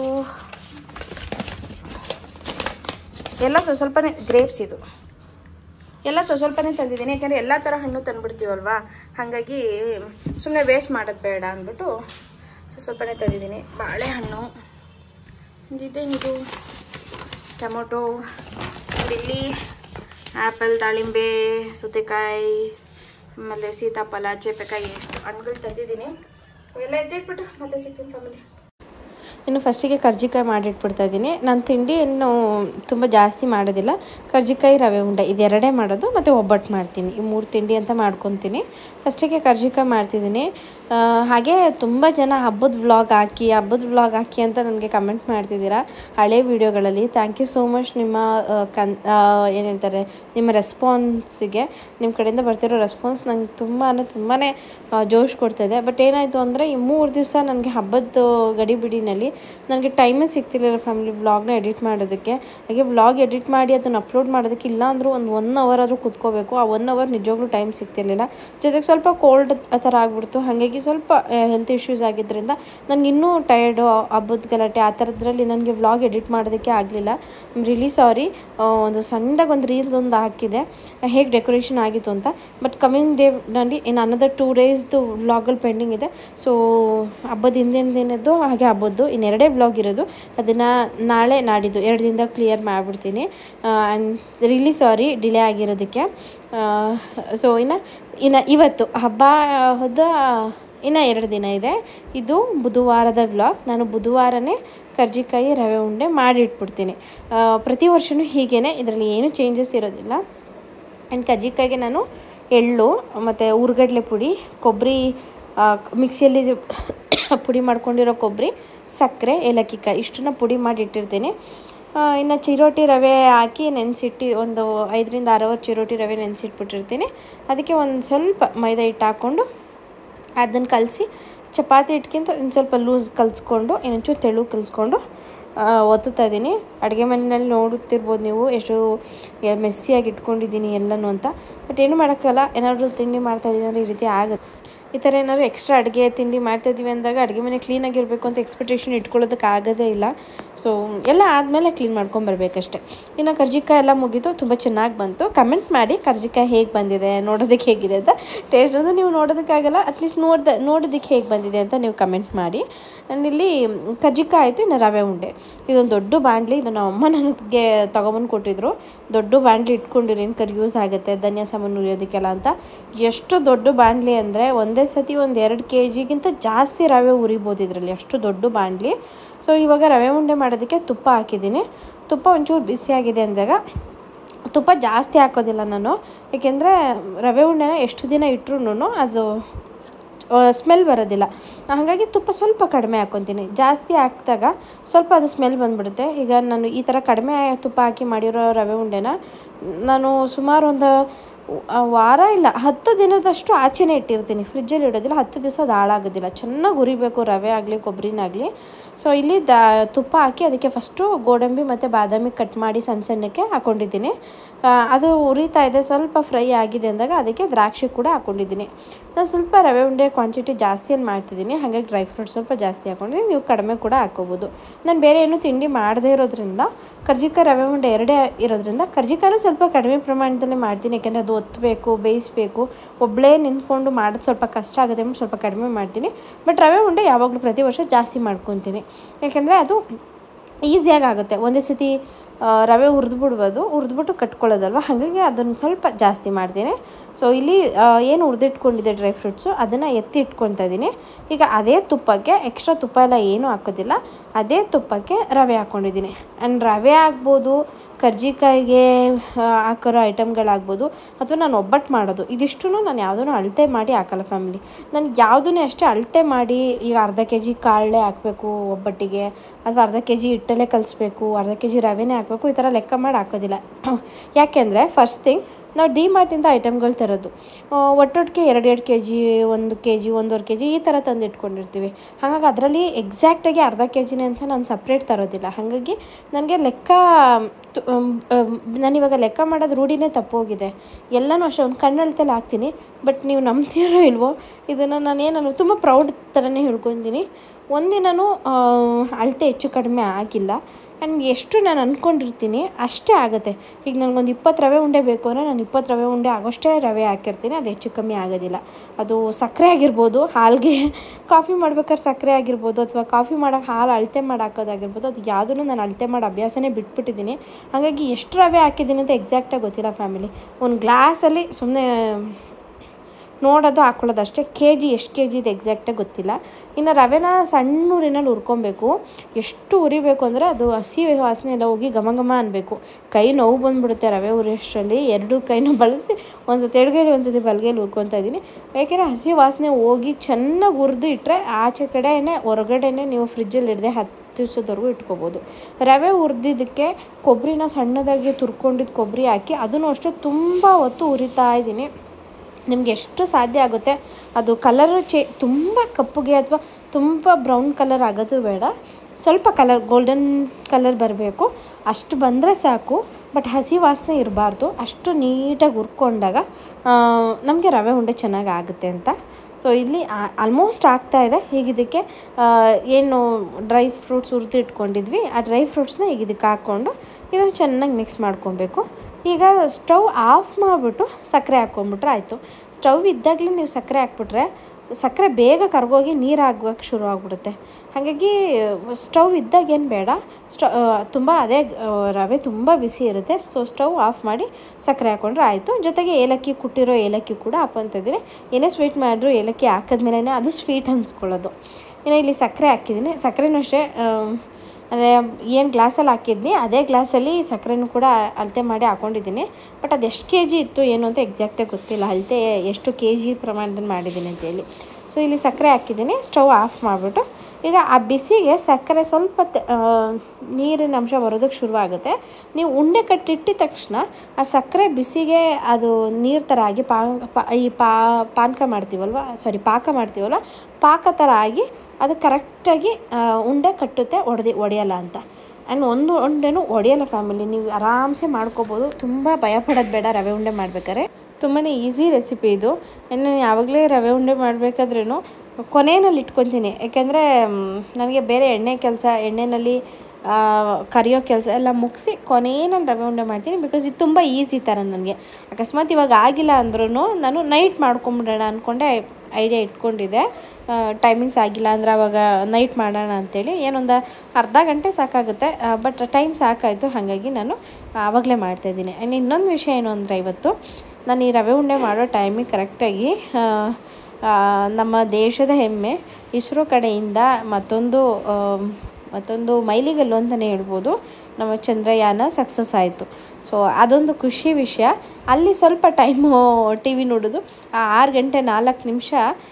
ಎಲ್ಲ ಸ್ವಲ್ಪ ಸ್ವಲ್ಪನೇ ಗ್ರೇಪ್ಸ್ ಇದು ಎಲ್ಲ ಸ್ವಲ್ಪ ಸ್ವಲ್ಪನೇ ತಂದಿದ್ದೀನಿ ಯಾಕೆಂದರೆ ಎಲ್ಲ ಥರ ಹಣ್ಣು ತಂದುಬಿಡ್ತೀವಲ್ವಾ ಹಾಗಾಗಿ ಸುಮ್ಮನೆ ವೇಸ್ಟ್ ಮಾಡೋದು ಬೇಡ ಅಂದ್ಬಿಟ್ಟು ಸ್ವಲ್ಪ ಸ್ವಲ್ಪನೇ ತಂದಿದ್ದೀನಿ ಬಾಳೆಹಣ್ಣು ಇದೇನಿದು ಟೊಮೊಟೊ ಇಲ್ಲಿ ಆ್ಯಪಲ್ ದಾಳಿಂಬೆ ಸೌತೆಕಾಯಿ ಆಮೇಲೆ ಸೀತಾಫಲ ಚೇಪೆಕಾಯಿ ಎಷ್ಟು ಹಣ್ಣುಗಳು ತಂದಿದ್ದೀನಿ ಎಲ್ಲ ಎತ್ತಿಟ್ಬಿಟ್ಟು ಮತ್ತೆ ಸಿಗ್ತೀನಿ ಫ್ಯಾಮಿಲಿ ಇನ್ನು ಫಸ್ಟಿಗೆ ಕರ್ಜಿಕಾಯಿ ಮಾಡಿಟ್ಬಿಡ್ತಾ ಇದ್ದೀನಿ ನಾನು ತಿಂಡಿ ಏನು ತುಂಬ ಜಾಸ್ತಿ ಮಾಡೋದಿಲ್ಲ ಕರ್ಜಿಕಾಯಿ ರವೆ ಉಂಡೆ ಇದೆರಡೇ ಮಾಡೋದು ಮತ್ತು ಒಬ್ಬಟ್ಟು ಮಾಡ್ತೀನಿ ಈ ಮೂರು ತಿಂಡಿ ಅಂತ ಮಾಡ್ಕೊತೀನಿ ಫಸ್ಟಿಗೆ ಕರ್ಜಿಕಾಯಿ ಮಾಡ್ತಿದ್ದೀನಿ ಆ, ಹಾಗೆ ತುಂಬ ಜನ ಹಬ್ಬದ ವ್ಲಾಗ್ ಹಾಕಿ ಹಬ್ಬದ ವ್ಲಾಗ್ ಹಾಕಿ ಅಂತ ನನಗೆ ಕಮೆಂಟ್ ಮಾಡ್ತಿದ್ದೀರಾ ಹಳೆ ವೀಡಿಯೋಗಳಲ್ಲಿ ಥ್ಯಾಂಕ್ ಯು ಸೋ ಮಚ್ ನಿಮ್ಮ ಆ, ಕನ್ ಏನು ಹೇಳ್ತಾರೆ ನಿಮ್ಮ ರೆಸ್ಪಾನ್ಸಿಗೆ ನಿಮ್ಮ ಕಡೆಯಿಂದ ಬರ್ತಿರೋ ರೆಸ್ಪಾನ್ಸ್ ನಂಗೆ ತುಂಬಾ ತುಂಬಾ ಜೋಶ್ ಕೊಡ್ತಾಯಿದೆ ಬಟ್ ಏನಾಯಿತು ಅಂದರೆ ಈ ಮೂರು ದಿವಸ ನನಗೆ ಹಬ್ಬದ ಗಡಿಬಿಡಿನಲ್ಲಿ ನನಗೆ ಟೈಮೇ ಸಿಗ್ತಿರ್ಲಿಲ್ಲ ಫ್ಯಾಮಿಲಿ ವ್ಲಾಗ್ನ ಎಡಿಟ್ ಮಾಡೋದಕ್ಕೆ ಹಾಗೆ ವ್ಲಾಗ್ ಎಡಿಟ್ ಮಾಡಿ ಅದನ್ನು ಅಪ್ಲೋಡ್ ಮಾಡೋದಕ್ಕೆ ಇಲ್ಲ ಅಂದರೂ ಒಂದು ಒನ್ ಅವರ್ ಆದರೂ ಕೂತ್ಕೋಬೇಕು ಆ ಒನ್ ಅವರ್ ನಿಜವಾಗ್ಲೂ ಟೈಮ್ ಸಿಗ್ತಿರ್ಲಿಲ್ಲ ಜೊತೆಗೆ ಸ್ವಲ್ಪ ಕೋಲ್ಡ್ ಆ ಥರ ಆಗ್ಬಿಡ್ತು ಹಾಗಾಗಿ ಸ್ವಲ್ಪ ಹೆಲ್ತ್ ಇಶ್ಯೂಸ್ ಆಗಿದ್ದರಿಂದ ನನಗೆ ಇನ್ನೂ ಟಯರ್ಡು ಹಬ್ಬದ ಗಲಾಟೆ ಆ ಥರದ್ರಲ್ಲಿ ನನಗೆ ವ್ಲಾಗ್ ಎಡಿಟ್ ಮಾಡೋದಕ್ಕೆ ಆಗಲಿಲ್ಲ ರಿಲಿ ಸಾರಿ ಒಂದು ಸಣ್ಣದಾಗಿ ಒಂದು ರೀಲ್ಸ್ ಒಂದು ಹಾಕಿದೆ ಹೇಗೆ ಡೆಕೋರೇಷನ್ ಆಗಿತ್ತು ಅಂತ ಬಟ್ ಕಮಿಂಗ್ ಡೇನಲ್ಲಿ ಇನ್ನು ಅನ್ನದರ್ ಟೂ ಡೇಸ್ದು ವ್ಲಾಗಲ್ಲಿ ಪೆಂಡಿಂಗ್ ಇದೆ ಸೊ ಹಬ್ಬದ ಹಿಂದಿನ ದಿನದ್ದು ಹಾಗೆ ಹಬ್ಬದ್ದು ಇನ್ನೆರಡೇ ವ್ಲಾಗ್ ಇರೋದು ಅದನ್ನು ನಾಳೆ ನಾಡಿದ್ದು ಎರಡು ದಿನದಾಗ ಕ್ಲಿಯರ್ ಮಾಡಿಬಿಡ್ತೀನಿ ಆ್ಯಂಡ್ ರಿಲಿ ಸಾರಿ ಡಿಲೇ ಆಗಿರೋದಕ್ಕೆ ಸೊ ಇನ್ನು ಇನ್ನು ಇವತ್ತು ಹಬ್ಬ ಹೋದ ಇನ್ನು ಎರಡು ದಿನ ಇದೆ ಇದು ಬುಧವಾರದ ವ್ಲಾಗ್ ನಾನು ಬುಧವಾರನೇ ಕರ್ಜಿಕಾಯಿ ರವೆ ಉಂಡೆ ಮಾಡಿಟ್ಬಿಡ್ತೀನಿ ಆ, ಪ್ರತಿ ವರ್ಷವೂ ಹೀಗೇ ಇದರಲ್ಲಿ ಏನೂ ಚೇಂಜಸ್ ಇರೋದಿಲ್ಲ ಆ್ಯಂಡ್ ಕಜ್ಜಿಕಾಯಿಗೆ ನಾನು ಎಳ್ಳು ಮತ್ತು ಉರ್ಗಡ್ಲೆ ಪುಡಿ ಕೊಬ್ಬರಿ ಮಿಕ್ಸಿಯಲ್ಲಿ ಪುಡಿ ಮಾಡ್ಕೊಂಡಿರೋ ಕೊಬ್ಬರಿ ಸಕ್ಕರೆ ಏಲಕ್ಕಿ ಕಾಯಿ ಇಷ್ಟನ್ನ ಪುಡಿ ಮಾಡಿ ಇಟ್ಟಿರ್ತೀನಿ ಇನ್ನು ಚಿರೋಟಿ ರವೆ ಹಾಕಿ ನೆನೆಸಿಟ್ಟು ಒಂದು ಐದರಿಂದ ಆರು ಅವರ್ ಚಿರೋಟಿ ರವೆ ನೆನೆಸಿಟ್ಬಿಟ್ಟಿರ್ತೀನಿ ಅದಕ್ಕೆ ಒಂದು ಸ್ವಲ್ಪ ಮೈದಾ ಹಿಟ್ಟು ಹಾಕ್ಕೊಂಡು ಅದನ್ನು ಕಲಸಿ ಚಪಾತಿ ಹಿಟ್ಗಿಂತ ಒಂದು ಸ್ವಲ್ಪ ಲೂಸ್ ಕಲಿಸ್ಕೊಂಡು ಇನ್ನೊಂಚೂರು ತೆಳು ಕಲಿಸ್ಕೊಂಡು ಒತ್ತುತ್ತಾ ಇದ್ದೀನಿ ಅಡುಗೆ ಮನೆಯಲ್ಲಿ ನೋಡುತ್ತಿರ್ಬೋದು ನೀವು ಎಷ್ಟು ಮೆಸ್ಸಿಯಾಗಿ ಇಟ್ಕೊಂಡಿದ್ದೀನಿ ಎಲ್ಲನೂ ಅಂತ ಬಟ್ ಏನು ಮಾಡೋಕ್ಕಲ್ಲ ಏನಾದರೂ ತಿಂಡಿ ಮಾಡ್ತಾಯಿದ್ದೀವಿ ಅಂದರೆ ಈ ರೀತಿ ಆಗುತ್ತೆ ಈ ಥರ ಏನಾದ್ರು ಎಕ್ಸ್ಟ್ರಾ ಅಡುಗೆ ತಿಂಡಿ ಮಾಡ್ತಾಯಿದ್ದೀವಿ ಅಂದಾಗ ಅಡುಗೆ ಮನೆ ಕ್ಲೀನಾಗಿರಬೇಕು ಅಂತ ಎಕ್ಸ್ಪೆಕ್ಟೇಷನ್ ಇಟ್ಕೊಳ್ಳೋದಕ್ಕೆ ಆಗೋದೇ ಇಲ್ಲ ಸೊ ಎಲ್ಲ ಆದಮೇಲೆ ಕ್ಲೀನ್ ಮಾಡ್ಕೊಂಬರ್ಬೇಕಷ್ಟೆ ಇನ್ನು ಕರ್ಜಿಕಾಯಿ ಎಲ್ಲ ಮುಗಿದು ತುಂಬ ಚೆನ್ನಾಗಿ ಬಂತು ಕಮೆಂಟ್ ಮಾಡಿ ಕರ್ಜಿಕಾಯಿ ಹೇಗೆ ಬಂದಿದೆ ನೋಡೋದಕ್ಕೆ ಹೇಗಿದೆ ಅಂತ ಟೇಸ್ಟ್ ಅದು ನೀವು ನೋಡೋದಕ್ಕಾಗಲ್ಲ ಅಟ್ಲೀಸ್ಟ್ ನೋಡ್ದೆ ನೋಡೋದಕ್ಕೆ ಹೇಗೆ ಬಂದಿದೆ ಅಂತ ನೀವು ಕಮೆಂಟ್ ಮಾಡಿ ಇಲ್ಲಿ ಕರ್ಜಿಕಾಯಿ ಆಯಿತು ಇನ್ನು ರವೆ ಉಂಡೆ ಇದೊಂದು ದೊಡ್ಡ ಬಾಣಲಿ ಇದು ನಮ್ಮ ಅಮ್ಮ ನನಗೆ ತೊಗೊಬಂದು ಕೊಟ್ಟಿದ್ರು ದೊಡ್ಡ ಬಾಣಲಿ ಇಟ್ಕೊಂಡಿರಿ ಕರ್ ಯೂಸ್ ಆಗುತ್ತೆ ಧನ್ಯ ಸಾಮಾನು ಉರಿಯೋದಕ್ಕೆಲ್ಲ ಅಂತ ಎಷ್ಟು ದೊಡ್ಡ ಬಾಣಲಿ ಅಂದರೆ ಒಂದೇ ಸತಿ ಒಂದು ಎರಡು ಕೆ ಜಿಗಿಂತ ಜಾಸ್ತಿ ರವೆ ಉರಿಬೋದು ಇದರಲ್ಲಿ ಅಷ್ಟು ದೊಡ್ಡ ಬಾಣಲಿ ಸೊ ಇವಾಗ ರವೆ ಉಂಡೆ ಮಾಡೋದಕ್ಕೆ ತುಪ್ಪ ಹಾಕಿದ್ದೀನಿ ತುಪ್ಪ ಒಂಚೂರು ಬಿಸಿಯಾಗಿದೆ ಅಂದಾಗ ತುಪ್ಪ ಜಾಸ್ತಿ ಹಾಕೋದಿಲ್ಲ ನಾನು ಏಕೆಂದರೆ ರವೆ ಉಂಡೆನ ಎಷ್ಟು ದಿನ ಇಟ್ರು ಅದು ಸ್ಮೆಲ್ ಬರೋದಿಲ್ಲ ಹಾಗಾಗಿ ತುಪ್ಪ ಸ್ವಲ್ಪ ಕಡಿಮೆ ಹಾಕ್ಕೊತೀನಿ ಜಾಸ್ತಿ ಹಾಕಿದಾಗ ಸ್ವಲ್ಪ ಅದು ಸ್ಮೆಲ್ ಬಂದ್ಬಿಡುತ್ತೆ ಈಗ ನಾನು ಈ ಥರ ಕಡಿಮೆ ತುಪ್ಪ ಹಾಕಿ ಮಾಡಿರೋ ರವೆ ಉಂಡೆನ ನಾನು ಸುಮಾರು ಒಂದು ವಾರ ಇಲ್ಲ ಹತ್ತು ದಿನದಷ್ಟು ಆಚೆನೇ ಇಟ್ಟಿರ್ತೀನಿ ಫ್ರಿಜ್ಜಲ್ಲಿ ಇಡೋದಿಲ್ಲ ಹತ್ತು ದಿವಸ ಅದು ಹಾಳಾಗೋದಿಲ್ಲ ಚೆನ್ನಾಗಿ ಉರಿಬೇಕು ರವೆ ಆಗಲಿ ಕೊಬ್ಬರಿನಾಗಲಿ ಸೊ ಇಲ್ಲಿ ದ ತುಪ್ಪ ಹಾಕಿ ಅದಕ್ಕೆ ಫಸ್ಟು ಗೋಡಂಬಿ ಮತ್ತು ಬಾದಾಮಿ ಕಟ್ ಮಾಡಿ ಸಣ್ಣ ಸಣ್ಣಕ್ಕೆ ಹಾಕ್ಕೊಂಡಿದ್ದೀನಿ ಆ, ಅದು ಉರಿತಾ ಇದೆ ಸ್ವಲ್ಪ ಫ್ರೈ ಆಗಿದೆ ಅಂದಾಗ ಅದಕ್ಕೆ ದ್ರಾಕ್ಷಿ ಕೂಡ ಹಾಕ್ಕೊಂಡಿದ್ದೀನಿ ನಾನು ಸ್ವಲ್ಪ ರವೆ ಉಂಡೆ ಕ್ವಾಂಟಿಟಿ ಜಾಸ್ತಿಯಲ್ಲಿ ಮಾಡ್ತಿದ್ದೀನಿ ಹಾಗಾಗಿ ಡ್ರೈ ಫ್ರೂಟ್ಸ್ ಸ್ವಲ್ಪ ಜಾಸ್ತಿ ಹಾಕ್ಕೊಂಡಿದ್ದೀನಿ ನೀವು ಕಡಿಮೆ ಕೂಡ ಹಾಕ್ಕೋಬೋದು ನಾನು ಬೇರೆ ಏನು ತಿಂಡಿ ಮಾಡದೇ ಇರೋದ್ರಿಂದ ಕರ್ಜಿಕಾಯಿ ರವೆ ಉಂಡೆ ಎರಡೇ ಇರೋದ್ರಿಂದ ಕರ್ಜಿಕಾಯಿನೂ ಸ್ವಲ್ಪ ಕಡಿಮೆ ಪ್ರಮಾಣದಲ್ಲಿ ಮಾಡ್ತೀನಿ ಯಾಕೆಂದರೆ ಅದು ಒತ್ತಬೇಕು ಬೇಯಿಸಬೇಕು ಒಬ್ಬಳೇ ನಿಂತ್ಕೊಂಡು ಮಾಡೋದು ಸ್ವಲ್ಪ ಕಷ್ಟ ಆಗುತ್ತೆ ಅಂದ್ಬಿಟ್ಟು ಸ್ವಲ್ಪ ಕಡಿಮೆ ಮಾಡ್ತೀನಿ ಬಟ್ ರವೆ ಉಂಡೆ ಯಾವಾಗಲೂ ಪ್ರತಿ ವರ್ಷ ಜಾಸ್ತಿ ಮಾಡ್ಕೊತೀನಿ ಯಾಕೆಂದರೆ ಅದು ಈಸಿಯಾಗಿ ಆಗುತ್ತೆ ಒಂದೇ ಸತಿ ಆ, ರವೆ ಹುರಿದ್ಬಿಡ್ಬೋದು ಹುರಿದ್ಬಿಟ್ಟು ಕಟ್ಕೊಳ್ಳೋದಲ್ವ ಹಾಗಾಗಿ ಅದನ್ನು ಸ್ವಲ್ಪ ಜಾಸ್ತಿ ಮಾಡ್ತೀನಿ ಸೊ ಇಲ್ಲಿ ಆ, ಏನು ಹುರಿದಿಟ್ಕೊಂಡಿದ್ದೆ ಡ್ರೈ ಫ್ರೂಟ್ಸು ಅದನ್ನು ಎತ್ತಿ ಇಟ್ಕೊತಾ ಇದ್ದೀನಿ ಈಗ ಅದೇ ತುಪ್ಪಕ್ಕೆ ಎಕ್ಸ್ಟ್ರಾ ತುಪ್ಪ ಎಲ್ಲ ಏನೂ ಹಾಕೋದಿಲ್ಲ ಅದೇ ತುಪ್ಪಕ್ಕೆ ರವೆ ಹಾಕ್ಕೊಂಡಿದ್ದೀನಿ ಆ್ಯಂಡ್ ರವೆ ಆಗ್ಬೋದು ಕರ್ಜಿಕಾಯಿಗೆ ಆ, ಹಾಕಿರೋ ಐಟಮ್ಗಳಾಗ್ಬೋದು ಅಥವಾ ನಾನು ಒಬ್ಬಟ್ಟು ಮಾಡೋದು ಇದಿಷ್ಟು ನಾನು ಯಾವುದೂ ಅಳತೆ ಮಾಡಿ ಹಾಕಲ್ಲ ಫ್ಯಾಮಿಲಿ ನನಗೆ ಯಾವುದನ್ನೇ ಅಷ್ಟೇ ಅಳತೆ ಮಾಡಿ ಈಗ ಅರ್ಧ ಕೆ ಜಿ ಕಾಳೇ ಹಾಕಬೇಕು ಒಬ್ಬಟ್ಟಿಗೆ ಅಥವಾ ಅರ್ಧ ಕೆ ಜಿ ಹಿಟ್ಟಲ್ಲೇ ಕಲಿಸ್ಬೇಕು ಅರ್ಧ ಕೆ ಜಿ ರವೆನೇ ಹಾಕಬೇಕು ಈ ಥರ ಲೆಕ್ಕ ಮಾಡಿ ಹಾಕೋದಿಲ್ಲ ಯಾಕೆಂದರೆ ಫಸ್ಟ್ ಥಿಂಗ್ ನಾವು ಡಿ ಮಾರ್ಟಿಂದ ಐಟಮ್ಗಳು ತರೋದು ಆ, ಒಟ್ಟೊಟ್ಟಿಗೆ ಎರಡು ಎರಡು ಕೆ ಜಿ ಒಂದು ಕೆ ಜಿ ಒಂದೂವರೆ ಕೆ ಜಿ ಈ ಥರ ತಂದು ಇಟ್ಕೊಂಡಿರ್ತೀವಿ ಹಾಗಾಗಿ ಅದರಲ್ಲಿ ಎಕ್ಸಾಕ್ಟಾಗಿ ಅರ್ಧ ಕೆ ಜಿನೇ ಅಂತ ನಾನು ಸಪ್ರೇಟ್ ತರೋದಿಲ್ಲ ಹಾಗಾಗಿ ನನಗೆ ಲೆಕ್ಕ ತು- ಅಮ್, ಅಮ್, ನಾನಿವಾಗ ಲೆಕ್ಕ ಮಾಡೋದು ರೂಢಿನೇ ತಪ್ಪೋಗಿದೆ ಎಲ್ಲನೂ ಅಷ್ಟೇ ಒಂದು ಕಣ್ಣಳ್ತಲ್ಲಿ ಹಾಕ್ತೀನಿ ಬಟ್ ನೀವು ನಂಬ್ತೀರೋ ಇಲ್ವೋ ಇದನ್ನು ನಾನು ಏನನ್ನು ತುಂಬ ಪ್ರೌಡ್ ಥರನೇ ಹೇಳ್ಕೊತೀನಿ ಒಂದಿನೂ ಅಳತೆ ಹೆಚ್ಚು ಕಡಿಮೆ ಆಗಿಲ್ಲ ಆ್ಯಂಡ್ ಎಷ್ಟು ನಾನು ಅಂದ್ಕೊಂಡಿರ್ತೀನಿ ಅಷ್ಟೇ ಆಗುತ್ತೆ ಈಗ ನನಗೊಂದು ಇಪ್ಪತ್ತು ರವೆ ಉಂಡೆ ಬೇಕು ಅಂದರೆ ನಾನು ಇಪ್ಪತ್ತು ರವೆ ಉಂಡೆ ಆಗೋಷ್ಟೇ ರವೆ ಹಾಕಿರ್ತೀನಿ ಅದು ಹೆಚ್ಚು ಕಮ್ಮಿ ಆಗೋದಿಲ್ಲ ಅದು ಸಕ್ಕರೆ ಆಗಿರ್ಬೋದು ಹಾಲಿಗೆ ಕಾಫಿ ಮಾಡ್ಬೇಕಾದ್ರೆ ಸಕ್ಕರೆ ಆಗಿರ್ಬೋದು ಅಥವಾ ಕಾಫಿ ಮಾಡೋಕೆ ಹಾಲು ಅಳತೆ ಮಾಡಿ ಹಾಕೋದಾಗಿರ್ಬೋದು ಅದು ಯಾವುದೂ ನಾನು ಅಳತೆ ಮಾಡೋ ಅಭ್ಯಾಸನೇ ಬಿಟ್ಬಿಟ್ಟಿದ್ದೀನಿ ಹಾಗಾಗಿ ಎಷ್ಟು ರವೆ ಹಾಕಿದ್ದೀನಿ ಅಂತ ಎಕ್ಸಾಕ್ಟಾಗಿ ಗೊತ್ತಿಲ್ಲ ಫ್ಯಾಮಿಲಿ ಒಂದು ಗ್ಲಾಸಲ್ಲಿ ಸುಮ್ಮನೆ ನೋಡೋದು ಹಾಕ್ಕೊಳ್ಳೋದು ಅಷ್ಟೇ ಕೆ ಜಿ ಎಷ್ಟು ಕೆ ಜಿ ಇದೆ ಎಕ್ಸಾಕ್ಟಾಗಿ ಗೊತ್ತಿಲ್ಲ ಇನ್ನು ರವೆನ ಸಣ್ಣ ಉರಿನಲ್ಲಿ ಹುರ್ಕೊಬೇಕು ಎಷ್ಟು ಉರಿಬೇಕು ಅಂದರೆ ಅದು ಹಸಿ ವಾಸನೆ ಎಲ್ಲ ಹೋಗಿ ಘಮ ಘಮ ಅನ್ನಬೇಕು ಕೈ ನೋವು ಬಂದುಬಿಡುತ್ತೆ ರವೆ ಉರಿಯೋಷ್ಟರಲ್ಲಿ ಎರಡು ಕೈನೂ ಬಳಸಿ ಒಂದು ಸತಿ ಎಡಗೈಲಿ ಒಂದು ಸತಿ ಬಲಗೈಲಿ ಹುರ್ಕೊತಾ ಇದ್ದೀನಿ ಯಾಕೆಂದರೆ ಹಸಿ ವಾಸನೆ ಹೋಗಿ ಚೆನ್ನಾಗಿ ಹುರಿದು ಇಟ್ಟರೆ ಆಚೆ ಕಡೆನೇ ಹೊರಗಡೆನೇ ನೀವು ಫ್ರಿಜ್ಜಲ್ಲಿ ಇಡದೆ ಹತ್ತು ದಿವಸದವರೆಗೂ ಇಟ್ಕೋಬೋದು ರವೆ ಹುರಿದಿದ್ದಕ್ಕೆ ಕೊಬ್ಬರಿನ ಸಣ್ಣದಾಗಿ ತುರ್ಕೊಂಡಿದ್ದು ಕೊಬ್ಬರಿ ಹಾಕಿ ಅದನ್ನು ಅಷ್ಟೇ ತುಂಬ ಹೊತ್ತು ಹುರಿತಾ ಇದ್ದೀನಿ ನಿಮ್ಗೆ ಎಷ್ಟು ಸಾಧ್ಯ ಆಗುತ್ತೆ ಅದು ಕಲರು ಚೇ ತುಂಬ ಕಪ್ಪುಗೆ ಅಥವಾ ತುಂಬ ಬ್ರೌನ್ ಕಲರ್ ಆಗೋದು ಬೇಡ ಸ್ವಲ್ಪ ಕಲರ್ ಗೋಲ್ಡನ್ ಕಲರ್ ಬರಬೇಕು ಅಷ್ಟು ಬಂದರೆ ಸಾಕು ಬಟ್ ಹಸಿ ವಾಸನೆ ಇರಬಾರ್ದು ಅಷ್ಟು ನೀಟಾಗಿ ಹುರ್ಕೊಂಡಾಗ ನಮಗೆ ರವೆ ಉಂಡೆ ಚೆನ್ನಾಗಿ ಆಗುತ್ತೆ ಅಂತ ಸೊ ಇಲ್ಲಿ ಆಲ್ಮೋಸ್ಟ್ ಆಗ್ತಾ ಇದೆ ಈಗ ಇದಕ್ಕೆ ಆ, ಏನು ಡ್ರೈ ಫ್ರೂಟ್ಸ್ ಹುರಿದು ಇಟ್ಕೊಂಡಿದ್ವಿ ಆ ಡ್ರೈ ಫ್ರೂಟ್ಸ್ನ ಈಗ ಇದಕ್ಕೆ ಹಾಕ್ಕೊಂಡು ಇದನ್ನು ಚೆನ್ನಾಗಿ ಮಿಕ್ಸ್ ಮಾಡ್ಕೊಬೇಕು ಈಗ ಸ್ಟವ್ ಆಫ್ ಮಾಡಿಬಿಟ್ಟು ಸಕ್ಕರೆ ಹಾಕ್ಕೊಂಬಿಟ್ರೆ ಆಯಿತು ಸ್ಟವ್ ಇದ್ದಾಗಲೇ ನೀವು ಸಕ್ಕರೆ ಹಾಕ್ಬಿಟ್ರೆ ಸಕ್ಕರೆ ಬೇಗ ಕರ್ಗೋಗಿ ನೀರು ಆಗೋಕ್ಕೆ ಶುರು ಆಗ್ಬಿಡುತ್ತೆ ಹಾಗಾಗಿ ಸ್ಟವ್ ಇದ್ದಾಗ ಏನು ಬೇಡ ಸ್ಟವ್ ತುಂಬ ಅದೇ ಆ, ರವೆ ತುಂಬ ಬಿಸಿ ಇರುತ್ತೆ ಸೊ ಸ್ಟವ್ ಆಫ್ ಮಾಡಿ ಸಕ್ಕರೆ ಹಾಕ್ಕೊಂಡ್ರೆ ಆಯಿತು ಜೊತೆಗೆ ಏಲಕ್ಕಿ ಕುಟ್ಟಿರೋ ಏಲಕ್ಕಿ ಕೂಡ ಹಾಕ್ಕೊತ ಇದ್ದೀನಿ ಏನೇ ಸ್ವೀಟ್ ಮಾಡಿದ್ರು ಏಲಕ್ಕಿ ಹಾಕಿದ್ಮೇಲೆ ಅದು ಸ್ವೀಟ್ ಅನ್ಸ್ಕೊಳ್ಳೋದು ಇನ್ನು ಇಲ್ಲಿ ಸಕ್ಕರೆ ಹಾಕಿದ್ದೀನಿ ಸಕ್ಕರೆನೂ ಅಷ್ಟೇ ಅಂದರೆ ಏನು ಗ್ಲಾಸಲ್ಲಿ ಹಾಕಿದ್ನಿ ಅದೇ ಗ್ಲಾಸಲ್ಲಿ ಸಕ್ಕರೆನೂ ಕೂಡ ಅಳತೆ ಮಾಡಿ ಹಾಕ್ಕೊಂಡಿದ್ದೀನಿ ಬಟ್ ಅದು ಎಷ್ಟು ಕೆ ಜಿ ಇತ್ತು ಏನು ಅಂತ ಎಕ್ಸಾಕ್ಟಾಗಿ ಗೊತ್ತಿಲ್ಲ ಅಳತೆ ಎಷ್ಟು ಕೆ ಜಿ ಪ್ರಮಾಣದಲ್ಲಿ ಮಾಡಿದ್ದೀನಿ ಅಂತೇಳಿ ಸೊ ಇಲ್ಲಿ ಸಕ್ಕರೆ ಹಾಕಿದ್ದೀನಿ ಸ್ಟವ್ ಆಫ್ ಮಾಡಿಬಿಟ್ಟು ಈಗ ಆ ಬಿಸಿಗೆ ಸಕ್ಕರೆ ಸ್ವಲ್ಪ ತೆ- ಆ, ನೀರಿನ ಅಂಶ ಬರೋದಕ್ಕೆ ಶುರುವಾಗುತ್ತೆ ನೀವು ಉಂಡೆ ಕಟ್ಟಿಟ್ಟಿದ ತಕ್ಷಣ ಆ ಸಕ್ಕರೆ ಬಿಸಿಗೆ ಅದು ನೀರು ಥರ ಆಗಿ ಪಾ ಪಾ- ಈ ಪಾ ಪಾನಕ ಮಾಡ್ತೀವಲ್ವ ಸಾರಿ ಪಾಕ ಮಾಡ್ತೀವಲ್ವ ಪಾಕ ಥರ ಆಗಿ ಅದು ಕರೆಕ್ಟಾಗಿ ಉಂಡೆ ಕಟ್ಟುತ್ತೆ ಒಡೆದಿ ಒಡೆಯಲ್ಲ ಅಂತ ಆ್ಯಂಡ್ ಒಂದು ಉಂಡೆನೂ ಒಡೆಯಲ್ಲ ಫ್ಯಾಮಿಲಿ ನೀವು ಆರಾಮ್ಸೆ ಮಾಡ್ಕೋಬೋದು ತುಂಬ ಭಯ ಪಡೋದು ಬೇಡ ರವೆ ಉಂಡೆ ಮಾಡ್ಬೇಕಾದ್ರೆ ತುಂಬಾ ಈಸಿ ರೆಸಿಪಿ ಇದು ಇನ್ನು ಯಾವಾಗಲೇ ರವೆ ಉಂಡೆ ಮಾಡಬೇಕಾದ್ರೂ ಕೊನೆಯಲ್ಲಿ ಇಟ್ಕೊತೀನಿ ಯಾಕೆಂದರೆ ನನಗೆ ಬೇರೆ ಎಣ್ಣೆ ಕೆಲಸ ಎಣ್ಣೆಯಲ್ಲಿ ಆ, ಕರಿಯೋ ಕೆಲಸ ಎಲ್ಲ ಮುಗಿಸಿ ಕೊನೆಯಲ್ಲಿ ರವೆ ಉಂಡೆ ಮಾಡ್ತೀನಿ ಬಿಕಾಸ್ ಇದು ತುಂಬ ಈಸಿ ಥರ ನನಗೆ ಅಕಸ್ಮಾತ್ ಇವಾಗ ಆಗಿಲ್ಲ ಅಂದ್ರೂ ನಾನು ನೈಟ್ ಮಾಡ್ಕೊಂಬಿಡೋಣ ಅಂದ್ಕೊಂಡೆ ಐಡಿಯಾ ಇಟ್ಕೊಂಡಿದ್ದೆ ಟೈಮಿಂಗ್ಸ್ ಆಗಿಲ್ಲ ಅಂದರೆ ಅವಾಗ ನೈಟ್ ಮಾಡೋಣ ಅಂತೇಳಿ ಏನೊಂದು ಅರ್ಧ ಗಂಟೆ ಸಾಕಾಗುತ್ತೆ ಬಟ್ ಟೈಮ್ ಸಾಕಾಯಿತು ಹಾಗಾಗಿ ನಾನು ಆವಾಗಲೇ ಮಾಡ್ತಾಯಿದ್ದೀನಿ ಆ್ಯಂಡ್ ಇನ್ನೊಂದು ವಿಷಯ ಏನು ಅಂದರೆ ಇವತ್ತು ನಾನು ಈ ರವೆ ಉಂಡೆ ಮಾಡೋ ಟೈಮಿಗೆ ಕರೆಕ್ಟಾಗಿ ನಮ್ಮ ದೇಶದ ಹೆಮ್ಮೆ ಇಸ್ರೋ ಕಡೆಯಿಂದ ಮತ್ತೊಂದು ಆ, ಮತ್ತೊಂದು ಮೈಲಿಗಲ್ಲು ಅಂತಲೇ ಹೇಳ್ಬೋದು ನಮ್ಮ ಚಂದ್ರಯಾನ ಸಕ್ಸಸ್ ಆಯಿತು ಸೊ ಅದೊಂದು ಖುಷಿ ವಿಷಯ ಅಲ್ಲಿ ಸ್ವಲ್ಪ ಟೈಮು ಟಿ ವಿ ನೋಡೋದು ಆ ಆರು ಗಂಟೆ ನಾಲ್ಕು ನಿಮಿಷ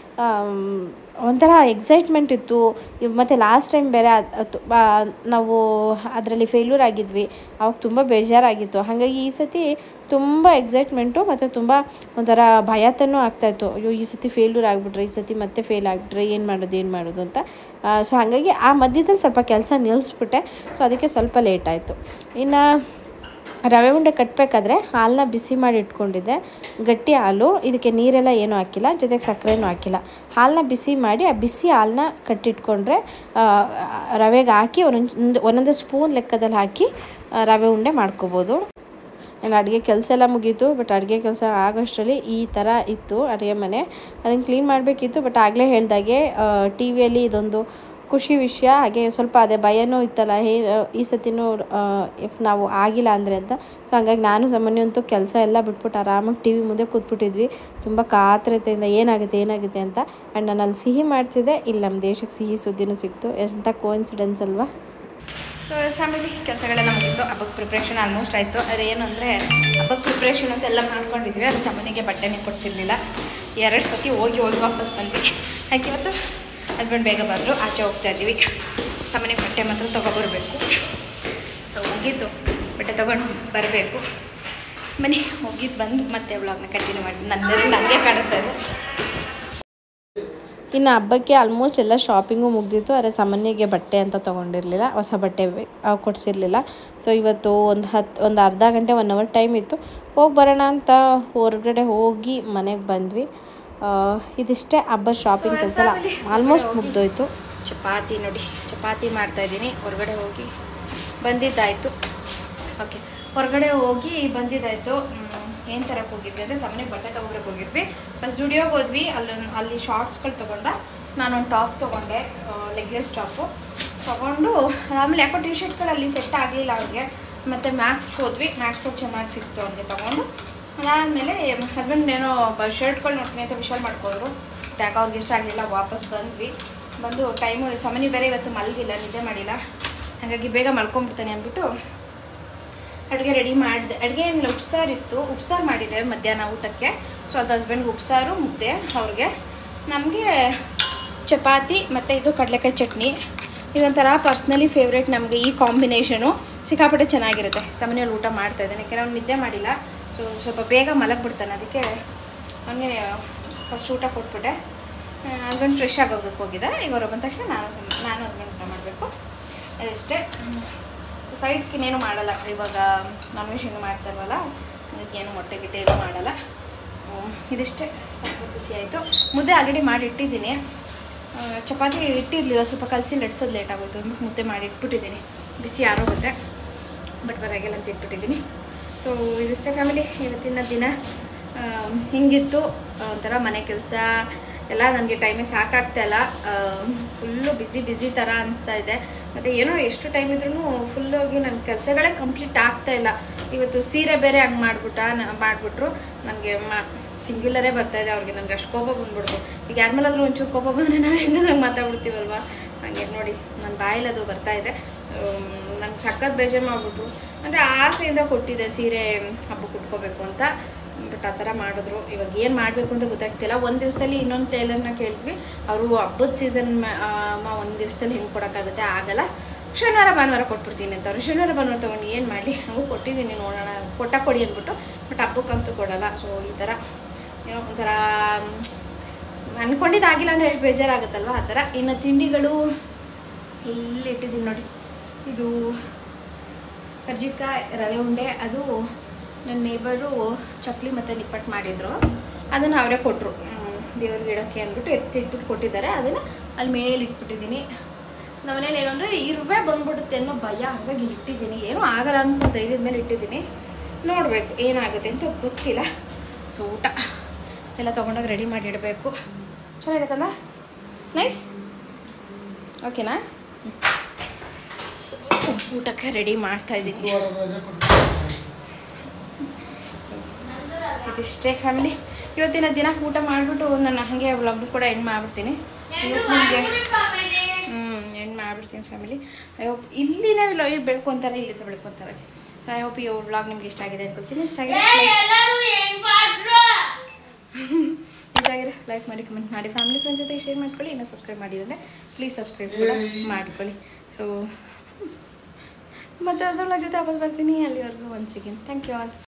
ಒಂಥರ ಎಕ್ಸೈಟ್ಮೆಂಟ್ ಇತ್ತು ಇವ್- ಮತ್ತು ಲಾಸ್ಟ್ ಟೈಮ್ ಬೇರೆ ಅದ್- ಅದು ಬಾ- ನಾವು ಅದರಲ್ಲಿ ಫೇಲ್ಯೂರ್ ಆಗಿದ್ವಿ ಅವಾಗ ತುಂಬ ಬೇಜಾರಾಗಿತ್ತು ಹಾಗಾಗಿ ಈ ಸತಿ ತುಂಬ ಎಕ್ಸೈಟ್ಮೆಂಟು ಮತ್ತು ತುಂಬ ಒಂಥರ ಭಯತನೂ ಆಗ್ತಾಯಿತ್ತು ಅಯ್ಯೋ ಈ ಸತಿ ಫೇಲ್ಯೂರ್ ಆಗಿಬಿಟ್ರೆ ಈ ಸತಿ ಮತ್ತೆ ಫೇಲ್ ಆಗಿಬಿಟ್ರೆ ಏನು ಮಾಡೋದು ಏನು ಮಾಡೋದು ಅಂತ ಸೊ ಹಾಗಾಗಿ ಆ ಮಧ್ಯದಲ್ಲಿ ಸ್ವಲ್ಪ ಕೆಲಸ ನಿಲ್ಲಿಸ್ಬಿಟ್ಟೆ ಸೊ ಅದಕ್ಕೆ ಸ್ವಲ್ಪ ಲೇಟ್ ಆಯಿತು ಇನ್ನು ರವೆ ಉಂಡೆ ಕಟ್ಟಬೇಕಾದ್ರೆ ಹಾಲನ್ನ ಬಿಸಿ ಮಾಡಿ ಇಟ್ಕೊಂಡಿದ್ದೆ ಗಟ್ಟಿ ಹಾಲು ಇದಕ್ಕೆ ನೀರೆಲ್ಲ ಏನೂ ಹಾಕಿಲ್ಲ ಜೊತೆಗೆ ಸಕ್ಕರೆನೂ ಹಾಕಿಲ್ಲ ಹಾಲನ್ನ ಬಿಸಿ ಮಾಡಿ ಆ ಬಿಸಿ ಹಾಲನ್ನ ಕಟ್ಟಿಟ್ಕೊಂಡ್ರೆ ಆ, ರವೆಗೆ ಹಾಕಿ ಒಂದೊಂದು ಒಂದೊಂದು ಸ್ಪೂನ್ ಲೆಕ್ಕದಲ್ಲಿ ಹಾಕಿ ಆ, ರವೆ ಉಂಡೆ ಮಾಡ್ಕೋಬೋದು ಏನು ಅಡುಗೆ ಕೆಲಸ ಎಲ್ಲ ಮುಗೀತು ಬಟ್ ಅಡುಗೆ ಕೆಲಸ ಆಗೋಷ್ಟರಲ್ಲಿ ಈ ಥರ ಇತ್ತು ಅಡುಗೆ ಮನೆ ಅದನ್ನು ಕ್ಲೀನ್ ಮಾಡಬೇಕಿತ್ತು ಬಟ್ ಆಗಲೇ ಹೇಳ್ದಾಗೆ ಟಿ ವಿಯಲ್ಲಿ ಇದೊಂದು ಖುಷಿ ವಿಷಯ ಹಾಗೆ ಸ್ವಲ್ಪ ಅದೇ ಭಯನೂ ಇತ್ತಲ್ಲ ಹೇ ಈ ಸತಿನೂ ಇಫ್ ನಾವು ಆಗಿಲ್ಲ ಅಂದರೆ ಅಂತ ಸೊ ಹಂಗಾಗಿ ನಾನು ಸಾಮಾನ್ಯ ಅಂತೂ ಕೆಲಸ ಎಲ್ಲ ಬಿಟ್ಬಿಟ್ಟು ಆರಾಮಾಗಿ ಟಿ ವಿ ಮುಂದೆ ಕೂತ್ಬಿಟ್ಟಿದ್ವಿ ತುಂಬ ಕಾತರತೆಯಿಂದ ಏನಾಗುತ್ತೆ ಏನಾಗುತ್ತೆ ಅಂತ ಆ್ಯಂಡ್ ನಾನು ಅಲ್ಲಿ ಸಿಹಿ ಮಾಡ್ತಿದ್ದೆ ಇಲ್ಲಿ ನಮ್ಮ ದೇಶಕ್ಕೆ ಸಿಹಿ ಸುದ್ದಿನೂ ಸಿಕ್ತು ಎಂಥ ಕೋಇನ್ಸಿಡೆನ್ಸ್ ಅಲ್ವಾ ಸೊ ಫ್ಯಾಮಿಲಿ ಕೆಲಸಗಳೆಲ್ಲ ಮುಗಿತು ಹಬ್ಬಕ್ಕೆ ಪ್ರಿಪ್ರೇಷನ್ ಆಲ್ಮೋಸ್ಟ್ ಆಯಿತು ಆದರೆ ಏನು ಅಂದರೆ ಹಬ್ಬಕ್ಕೆ ಪ್ರಿಪ್ರೇಷನ್ ಅಂತ ಎಲ್ಲ ಮಾಡ್ಕೊಂಡಿದ್ವಿ ಅದು ಸಾಮಾನ್ಯಗೆ ಬಟ್ಟೆನೇ ಕೊಡಿಸಿರ್ಲಿಲ್ಲ ಎರಡು ಸತಿ ಹೋಗಿ ಹೋಗಿ ವಾಪಸ್ ಬಂದ್ವಿ ಯಾಕೆ ಇವತ್ತು ಹಸ್ಬೆಂಡ್ ಬೇಗ ಬಂದರು ಆಚೆ ಹೋಗ್ತಾ ಇದ್ದೀವಿ ಸಾಮಾನ್ಯ ಬಟ್ಟೆ ಮಾತ್ರ ತೊಗೊಬರ್ಬೇಕು ಸೊ ಹೋಗಿದ್ದು ಬಟ್ಟೆ ತೊಗೊಂಡು ಬರಬೇಕು ಮನೆ ಹೋಗಿದ್ದು ಬಂದು ಮತ್ತೆ ವ್ಲಾಗ್ನ ಕಂಟಿನ್ಯೂ ಮಾಡಿ ನನ್ನ ನನಗೆ ಕಾಣಿಸ್ತಾ ಇದೆ ಇನ್ನು ಹಬ್ಬಕ್ಕೆ ಆಲ್ಮೋಸ್ಟ್ ಎಲ್ಲ ಶಾಪಿಂಗು ಮುಗ್ದಿತ್ತು ಆದರೆ ಸಾಮಾನ್ಯಗೆ ಬಟ್ಟೆ ಅಂತ ತೊಗೊಂಡಿರಲಿಲ್ಲ ಹೊಸ ಬಟ್ಟೆ ಕೊಡಿಸಿರಲಿಲ್ಲ ಸೊ ಇವತ್ತು ಒಂದು ಹತ್ತು ಒಂದು ಅರ್ಧ ಗಂಟೆ ಒನ್ ಅವರ್ ಟೈಮ್ ಇತ್ತು ಹೋಗಿ ಬರೋಣ ಅಂತ ಹೊರಗಡೆ ಹೋಗಿ ಮನೆಗೆ ಬಂದ್ವಿ ಆ, ಇದಿಷ್ಟೇ ಹಬ್ಬ ಶಾಪಿಂಗ್ ಕೆಲಸ ಎಲ್ಲ ಆಲ್ಮೋಸ್ಟ್ ಮುಗ್ದೋಯ್ತು ಚಪಾತಿ ನೋಡಿ ಚಪಾತಿ ಮಾಡ್ತಾಯಿದ್ದೀನಿ ಹೊರಗಡೆ ಹೋಗಿ ಬಂದಿದ್ದಾಯಿತು ಓಕೆ ಹೊರಗಡೆ ಹೋಗಿ ಬಂದಿದ್ದಾಯಿತು ಏನು ತರಕ್ಕೆ ಹೋಗಿದ್ವಿ ಅಂದರೆ ಸಾಮಾನ್ಯ ಬಟ್ಟೆ ತೊಗೊಬರಕ್ಕೆ ಹೋಗಿದ್ವಿ ಫಸ್ಟ್ ಸ್ಟುಡಿಯೋಗೆ ಹೋದ್ವಿ ಅಲ್ಲೊಂದು ಅಲ್ಲಿ ಶಾರ್ಟ್ಸ್ಗಳು ತೊಗೊಂಡ ನಾನೊಂದು ಟಾಪ್ ತೊಗೊಂಡೆ ಲೆಗ್ಲೆಸ್ ಟಾಪು ತೊಗೊಂಡು ಆಮೇಲೆ ಯಾಕೋ ಟಿ ಶರ್ಟ್ಗಳು ಅಲ್ಲಿ ಸೆಟ್ ಆಗಲಿಲ್ಲ ಅವ್ರಿಗೆ ಮತ್ತು ಮ್ಯಾಕ್ಸ್ ಹೋದ್ವಿ ಮ್ಯಾಕ್ಸ್ ಚೆನ್ನಾಗಿ ಸಿಕ್ತು ಅಂತ ತೊಗೊಂಡು ಅದಾದಮೇಲೆ ಹಸ್ಬೆಂಡ್ ಏನೋ ಶರ್ಟ್ಗಳು ನೋಡ್ತೀನಿ ಅಂತ ವಿಶಾಲ್ ಮಾಡ್ಕೊಂಡ್ರು ಯಾಕೆ ಅವ್ರಿಗೆ ಇಷ್ಟ ಆಗಲಿಲ್ಲ ವಾಪಸ್ ಬಂದ್ವಿ ಬಂದು ಟೈಮು ಸಮನಿ ಬೇರೆ ಇವತ್ತು ಮಲಗಿಲ್ಲ ನಿದ್ದೆ ಮಾಡಿಲ್ಲ ಹಾಗಾಗಿ ಬೇಗ ಮಲ್ಕೊಂಡ್ಬಿಡ್ತಾನೆ ಅಂದ್ಬಿಟ್ಟು ಅಡುಗೆ ರೆಡಿ ಮಾಡಿದೆ ಅಡುಗೆ ಏನಿಲ್ಲ ಉಪ್ಸಾರು ಇತ್ತು ಉಪ್ಸಾರು ಮಾಡಿದೆ ಮಧ್ಯಾಹ್ನ ಊಟಕ್ಕೆ ಸೊ ಅದು ಹಸ್ಬೆಂಡ್ಗೆ ಉಪ್ಸಾರು ಮುದ್ದೆ ಅವ್ರಿಗೆ ನಮಗೆ ಚಪಾತಿ ಮತ್ತು ಇದು ಕಡಲೆಕಾಯಿ ಚಟ್ನಿ ಇದೊಂಥರ ಪರ್ಸ್ನಲಿ ಫೇವ್ರೇಟ್ ನಮಗೆ ಈ ಕಾಂಬಿನೇಷನು ಸಿಕ್ಕಾಪಟ್ಟೆ ಚೆನ್ನಾಗಿರುತ್ತೆ ಸಮನೆಯಲ್ಲಿ ಊಟ ಮಾಡ್ತಾ ಇದ್ದಾನೆ ಯಾಕೆಂದ್ರೆ ಅವ್ನು ನಿದ್ದೆ ಮಾಡಿಲ್ಲ ಸೊ ಸ್ವಲ್ಪ ಬೇಗ ಮಲಗಿಬಿಡ್ತಾನೆ ಅದಕ್ಕೆ ಅವನಿಗೆ ಫಸ್ಟ್ ಊಟ ಕೊಟ್ಬಿಟ್ಟೆ ಹಸ್ಬೆಂಡ್ ಫ್ರೆಶ್ ಆಗೋದಕ್ಕೆ ಹೋಗಿದ್ದೆ ಈಗ ಅವ್ರು ಬಂದ ತಕ್ಷಣ ನಾನು ಸಮ- ನಾನು ಹಸ್ಬೆಂಡ್ ಊಟ ಮಾಡಬೇಕು ಅದಷ್ಟೇ ಸೊ ಸೈಡ್ಸ್ಗೆ ಇನ್ನೇನು ಮಾಡಲ್ಲ ಇವಾಗ ನಾನ್ ವೆಜ್ ಏನು ಮಾಡ್ತಾರಲ್ಲ ಅದಕ್ಕೆ ಏನು ಮೊಟ್ಟೆ ಗಿಟ್ಟೆ ಏನು ಮಾಡಲ್ಲ ಹ್ಮ್, ಇದಿಷ್ಟೇ ಸಾಕು ಬಿಸಿ ಆಯಿತು ಮುದ್ದೆ ಆಲ್ರೆಡಿ ಮಾಡಿ ಇಟ್ಟಿದ್ದೀನಿ ಆ, ಚಪಾತಿ ಇಟ್ಟಿರಲಿಲ್ಲ ಸ್ವಲ್ಪ ಕಲಸಿ ಲಟ್ಸೋದು ಲೇಟ್ ಆಗೋಯ್ತು ಅಂದ್ಬಿಟ್ಟು ಮುದ್ದೆ ಮಾಡಿ ಇಟ್ಬಿಟ್ಟಿದ್ದೀನಿ ಬಿಸಿ ಆರೋಗುತ್ತೆ ಬಟ್ ಬರಾಗಿಲ್ಲ ಅಂತ ಇಟ್ಬಿಟ್ಟಿದ್ದೀನಿ ಸೊ ಇದಿಷ್ಟೇ ಫ್ಯಾಮಿಲಿ ಇವತ್ತಿನ ದಿನ ಆ, ಹಿಂಗಿತ್ತು ಆ, ಒಂಥರ ಮನೆ ಕೆಲಸ ಎಲ್ಲ ನನಗೆ ಟೈಮೇ ಸಾಕಾಗ್ತಾ ಇಲ್ಲ ಫುಲ್ಲು ಬ್ಯುಸಿ ಬ್ಯುಸಿ ಥರ ಅನಿಸ್ತಾ ಇದೆ ಮತ್ತು ಏನೋ ಎಷ್ಟು ಟೈಮ್ ಇದ್ರೂ ಫುಲ್ಲಾಗಿ ನನ್ನ ಕೆಲಸಗಳೇ ಕಂಪ್ಲೀಟ್ ಆಗ್ತಾ ಇಲ್ಲ ಇವತ್ತು ಸೀರೆ ಬೇರೆ ಹಂಗೆ ಮಾಡ್ಬಿಟ್ಟ ನ- ಮಾಡಿಬಿಟ್ರು ನನಗೆ ಮಾ ಸಿಂಗ್ಯುಲರೇ ಬರ್ತಾ ಇದೆ ಅವ್ರಿಗೆ ನನಗೆ ಅಷ್ಟು ಕೋಪ ಬಂದ್ಬಿಡ್ತು ಈಗ ಯಾರ ಮೇಲಾದ್ರೂ ಒಂಚೂರು ಕೋಪ ಬಂದರೆ ನಾವು ಹೆಂಗಾದ್ರೂ ಮಾತಾಡ್ಬಿಡ್ತೀವಲ್ವ ಹಂಗೆ ನೋಡಿ ನನ್ನ ಬಾಯಲ್ಲಿ ಅದು ಬರ್ತಾ ಇದೆ ನಂಗೆ ಸಖತ್ ಬೇಜಾರು ಮಾಡಿಬಿಟ್ರು ಅಂದರೆ ಆಸೆಯಿಂದ ಕೊಟ್ಟಿದ್ದೆ ಸೀರೆ ಹಬ್ಬಕ್ಕೆ ಉಟ್ಕೋಬೇಕು ಅಂತ ಬಟ್ ಆ ಥರ ಮಾಡಿದ್ರು ಇವಾಗ ಏನು ಮಾಡಬೇಕು ಅಂತ ಗೊತ್ತಾಗ್ತಿಲ್ಲ ಒಂದು ದಿವಸದಲ್ಲಿ ಇನ್ನೊಂದು ಟೈಲರ್ನ ಕೇಳ್ತೀವಿ ಅವರು ಹಬ್ಬದ ಸೀಸನ್ ಒಂದು ದಿವಸದಲ್ಲಿ ಹೆಂಗೆ ಕೊಡೋಕ್ಕಾಗುತ್ತೆ ಆಗಲ್ಲ ಶನಿವಾರ ಭಾನುವಾರ ಕೊಟ್ಬಿಡ್ತೀನಿ ಅಂತ ಅವ್ರು ಶನಿವಾರ ಭಾನುವಾರ ತೊಗೊಂಡು ಏನು ಮಾಡಲಿ ನಾವು ಕೊಟ್ಟಿದ್ದೀನಿ ನೋಡೋಣ ಕೊಟ್ಟ ಕೊಡಿ ಅಂದ್ಬಿಟ್ಟು ಬಟ್ ಹಬ್ಬಕ್ಕಂತೂ ಕೊಡಲ್ಲ ಸೊ ಈ ಥರ ಏನೋ ಒಂಥರ ಮ್, ಅನ್ಕೊಂಡಿದ್ದಾಗಿಲ್ಲ ಅಂದರೆ ಎಷ್ಟು ಬೇಜಾರಾಗುತ್ತಲ್ವ ಆ ಥರ ಇನ್ನು ತಿಂಡಿಗಳು ಇಲ್ಲಿ ಇಟ್ಟಿದ್ದೀನಿ ನೋಡಿ ಇದು ಕರ್ಜಿಕಾಯಿ ರವೆ ಉಂಡೆ ಅದು ನನ್ನ ನೇಬರು ಚಕ್ಲಿ ಮತ್ತು ನಿಪ್ಪಟ್ಟು ಮಾಡಿದರು ಅದನ್ನು ಅವರೇ ಕೊಟ್ಟರು ದೇವ್ರಿಗೆ ಇಡೋಕ್ಕೆ ಅಂದ್ಬಿಟ್ಟು ಎತ್ತಿಟ್ಬಿಟ್ಟು ಕೊಟ್ಟಿದ್ದಾರೆ ಅದನ್ನು ಅಲ್ಲಿ ಮೇಲೆ ಇಟ್ಬಿಟ್ಟಿದ್ದೀನಿ ನಮ್ಮನೇಲಿ ಏನು ಅಂದರೆ ಇರುವೆ ಬಂದ್ಬಿಡುತ್ತೆ ಅನ್ನೋ ಭಯ ಹಾಗಾಗಿ ಇಲ್ಲಿ ಇಟ್ಟಿದ್ದೀನಿ ಏನೂ ಆಗಲ್ಲ ಅನ್ನೋ ಧೈರ್ಯದ ಮೇಲೆ ಇಟ್ಟಿದ್ದೀನಿ ನೋಡಬೇಕು ಏನಾಗುತ್ತೆ ಅಂತ ಗೊತ್ತಿಲ್ಲ ಸೊ ಊಟ ಎಲ್ಲ ತೊಗೊಂಡೋಗಿ ರೆಡಿ ಮಾಡಿ ಇಡಬೇಕು ಚೆನ್ನಾಗಿದೆ ಕಲ್ಲ ನೈಸ್ ಓಕೆನಾ ಊಟಕ್ಕೆ ರೆಡಿ ಮಾಡ್ತಾ ಇದ್ದೀನಿ ಇದಿಷ್ಟೇ ಫ್ಯಾಮಿಲಿ ಇವತ್ತಿನ ದಿನ ಊಟ ಮಾಡಿಬಿಟ್ಟು ನನ್ನ ಹಾಗೆ ವ್ಲಾಗ್ ಕೂಡ ಎಂಡ್ ಮಾಡ್ಬಿಡ್ತೀನಿ ಇವತ್ತು ನಿಮಗೆ ಹ್ಞೂ ಎಂಡ್ ಮಾಡ್ಬಿಡ್ತೀನಿ ಫ್ಯಾಮಿಲಿ ಐ ಹೋಪ್ ಇಲ್ಲಿನ ವ್ಲಾಗ್ ಬೆಳ್ಕೊತಾರೆ ಇಲ್ಲಿಂದ ಬೆಳ್ಕೊತಾರೆ ಸೊ ಐ ಹೋಪ್ ಈ ವ್ಲಾಗ್ ನಿಮ್ಗೆ ಇಷ್ಟ ಆಗಿದೆ ಅನ್ಕೊಳ್ತೀನಿ ಇಷ್ಟ ಆಗಿದೆ ಇಷ್ಟ ಆಗಿದೆ ಲೈಕ್ ಮಾಡಿ ಕಮೆಂಟ್ ಮಾಡಿ ಫ್ಯಾಮಿಲಿ ಫ್ರೆಂಡ್ಸ್ ಜೊತೆ ಶೇರ್ ಮಾಡ್ಕೊಳ್ಳಿ ಇನ್ನೂ ಸಬ್ಸ್ಕ್ರೈಬ್ ಮಾಡಿದರೆ ಪ್ಲೀಸ್ ಸಬ್ಸ್ಕ್ರೈಬ್ ಕೂಡ ಮಾಡ್ಕೊಳ್ಳಿ ಸೊ ಮತ್ತೆ ಹೊಸ vlog ಜೊತೆ ವಾಪಸ್ ಬರ್ತೀನಿ ಅಲ್ಲಿವರೆಗೂ once again thank you all